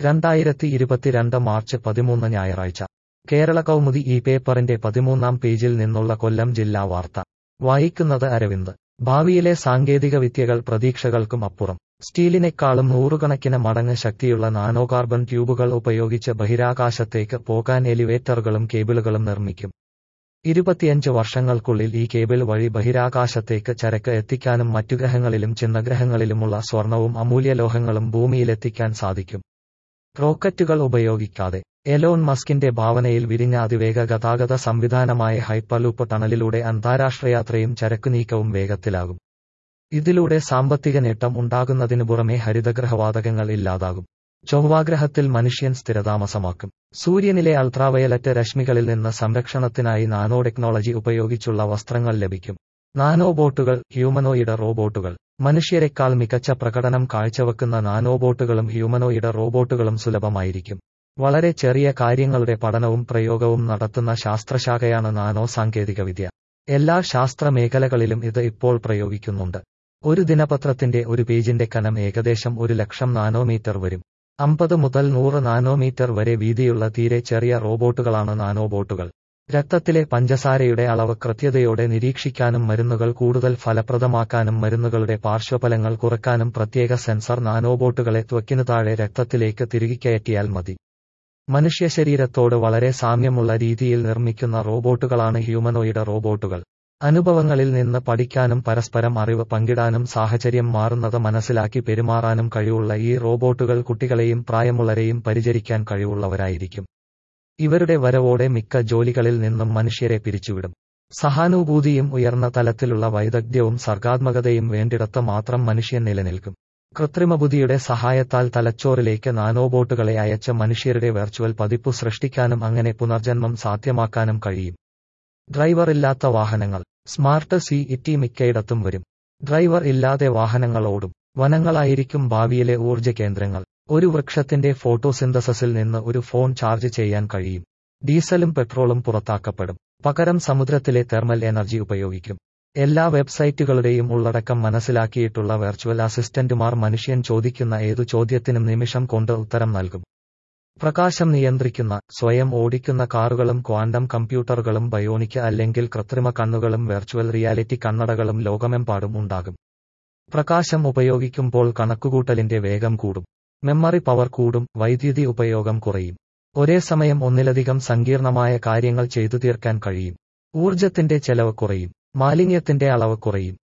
രണ്ടായിരത്തി ഇരുപത്തിരണ്ട് മാർച്ച് പതിമൂന്ന് ഞായറാഴ്ച കേരള കൗമുദി ഈ പേപ്പറിന്റെ പതിമൂന്നാം പേജിൽ നിന്നുള്ള കൊല്ലം ജില്ലാ വാർത്ത വായിക്കുന്നത് അരവിന്ദ് ഭാവിയിലെ സാങ്കേതിക വിദ്യകൾ പ്രതീക്ഷകൾക്കും അപ്പുറം സ്റ്റീലിനേക്കാളും നൂറുകണക്കിന് മടങ്ങ് ശക്തിയുള്ള നാനോ കാർബൺ ട്യൂബുകൾ ഉപയോഗിച്ച് ബഹിരാകാശത്തേക്ക് പോകാൻ എലിവേറ്ററുകളും കേബിളുകളും നിർമ്മിക്കും ഇരുപത്തിയഞ്ച് വർഷങ്ങൾക്കുള്ളിൽ ഈ കേബിൾ വഴി ബഹിരാകാശത്തേക്ക് ചരക്ക് എത്തിക്കാനും മറ്റു ഗ്രഹങ്ങളിലും ചിഹ്നഗ്രഹങ്ങളിലുമുള്ള സ്വർണവും അമൂല്യലോഹങ്ങളും ഭൂമിയിലെത്തിക്കാൻ സാധിക്കും റോക്കറ്റുകൾ ഉപയോഗിക്കാതെ എലോൺ മസ്കിന്റെ ഭാവനയിൽ വിരിഞ്ഞ അതിവേഗ ഗതാഗത സംവിധാനമായ ഹൈപ്പർലൂപ്പ് ടണലിലൂടെ അന്താരാഷ്ട്രയാത്രയും ചരക്കുനീക്കവും വേഗത്തിലാകും ഇതിലൂടെ സാമ്പത്തിക നേട്ടം ഉണ്ടാകുന്നതിനു പുറമെ ഹരിതഗ്രഹവാതകങ്ങൾ ഇല്ലാതാകും ചൊവ്വാഗ്രഹത്തിൽ മനുഷ്യൻ സ്ഥിരതാമസമാക്കും സൂര്യനിലെ അൾട്രാവയലറ്റ് രശ്മികളിൽ നിന്ന് സംരക്ഷണത്തിനായി നാനോ ടെക്നോളജി ഉപയോഗിച്ചുള്ള വസ്ത്രങ്ങൾ ലഭിക്കും നാനോ ബോട്ടുകൾ ഹ്യൂമനോയിഡ് റോബോട്ടുകൾ മനുഷ്യരെക്കാൾ മികച്ച പ്രകടനം കാഴ്ചവെക്കുന്ന നാനോബോട്ടുകളും ഹ്യൂമനോയിഡ് റോബോട്ടുകളും സുലഭമായിരിക്കും വളരെ ചെറിയ കാര്യങ്ങളുടെ പഠനവും പ്രയോഗവും നടത്തുന്ന ശാസ്ത്രശാഖയാണ് നാനോ സാങ്കേതികവിദ്യ എല്ലാ ശാസ്ത്ര മേഖലകളിലും ഇത് ഇപ്പോൾ പ്രയോഗിക്കുന്നുണ്ട് ഒരു ദിനപത്രത്തിന്റെ ഒരു പേജിന്റെ കനം ഏകദേശം ഒരു ലക്ഷം നാനോമീറ്റർ വരും അമ്പത് മുതൽ നൂറ് നാനോമീറ്റർ വരെ വീതിയുള്ള തീരെ ചെറിയ റോബോട്ടുകളാണ് നാനോബോട്ടുകൾ രക്തത്തിലെ പഞ്ചസാരയുടെ അളവ് കൃത്യതയോടെ നിരീക്ഷിക്കാനും മരുന്നുകൾ കൂടുതൽ ഫലപ്രദമാക്കാനും മരുന്നുകളുടെ പാർശ്വഫലങ്ങൾ കുറയ്ക്കാനും പ്രത്യേക സെൻസർ നാനോബോട്ടുകളെ ത്വക്കിനു താഴെ രക്തത്തിലേക്ക് തിരികെ കയറ്റിയാൽ മതി മനുഷ്യ ശരീരത്തോട് വളരെ സാമ്യമുള്ള രീതിയിൽ നിർമ്മിക്കുന്ന റോബോട്ടുകളാണ് ഹ്യൂമനോയിഡ് റോബോട്ടുകൾ അനുഭവങ്ങളിൽ നിന്ന് പഠിക്കാനും പരസ്പരം അറിവ് പങ്കിടാനും സാഹചര്യം മാറുന്നത് മനസ്സിലാക്കി പെരുമാറാനും കഴിവുള്ള ഈ റോബോട്ടുകൾ കുട്ടികളെയും പ്രായമുള്ളവരെയും പരിചരിക്കാൻ കഴിവുള്ളവരായിരിക്കും ഇവരുടെ വരവോടെ മിക്ക ജോലികളിൽ നിന്നും മനുഷ്യരെ പിരിച്ചുവിടും സഹാനുഭൂതിയും ഉയർന്ന തലത്തിലുള്ള വൈദഗ്ധ്യവും സർഗാത്മകതയും വേണ്ടിടത്ത് മാത്രം മനുഷ്യൻ നിലനിൽക്കും കൃത്രിമബുദ്ധിയുടെ സഹായത്താൽ തലച്ചോറിലേക്ക് നാനോബോട്ടുകളെ അയച്ച മനുഷ്യരുടെ വെർച്വൽ പതിപ്പ് സൃഷ്ടിക്കാനും അങ്ങനെ പുനർജന്മം സാധ്യമാക്കാനും കഴിയും ഡ്രൈവർ ഇല്ലാത്ത വാഹനങ്ങൾ സ്മാർട്ട് സി ഇറ്റി മിക്കയിടത്തും വരും ഡ്രൈവർ ഇല്ലാതെ വാഹനങ്ങൾ ഓടും വനങ്ങളായിരിക്കും ഭാവിയിലെ ഊർജ്ജ കേന്ദ്രങ്ങൾ ഒരു വൃക്ഷത്തിന്റെ ഫോട്ടോസിന്തസിസിൽ നിന്ന് ഒരു ഫോൺ ചാർജ് ചെയ്യാൻ കഴിയും ഡീസലും പെട്രോളും പുറത്താക്കപ്പെടും പകരം സമുദ്രത്തിലെ തെർമൽ എനർജി ഉപയോഗിക്കും എല്ലാ വെബ്സൈറ്റുകളുടെയും ഉള്ളടക്കം മനസ്സിലാക്കിയിട്ടുള്ള വെർച്വൽ അസിസ്റ്റന്റുമാർ മനുഷ്യൻ ചോദിക്കുന്ന ഏതു ചോദ്യത്തിനും നിമിഷം കൊണ്ട് ഉത്തരം നൽകും പ്രകാശം നിയന്ത്രിക്കുന്ന സ്വയം ഓടിക്കുന്ന കാറുകളും ക്വാണ്ടം കമ്പ്യൂട്ടറുകളും ബയോണിക് അല്ലെങ്കിൽ കൃത്രിമ കണ്ണുകളും വെർച്വൽ റിയാലിറ്റി കണ്ണടകളും ലോകമെമ്പാടും ഉണ്ടാകും പ്രകാശം ഉപയോഗിക്കുമ്പോൾ കണക്കുകൂട്ടലിന്റെ വേഗം കൂടും മെമ്മറി പവർ കൂടും വൈദ്യുതി ഉപയോഗം കുറയും ഒരേ സമയം ഒന്നിലധികം സങ്കീർണമായ കാര്യങ്ങൾ ചെയ്തു തീർക്കാൻ കഴിയും ഊർജത്തിന്റെ ചെലവ് കുറയും മാലിന്യത്തിന്റെ അളവ് കുറയും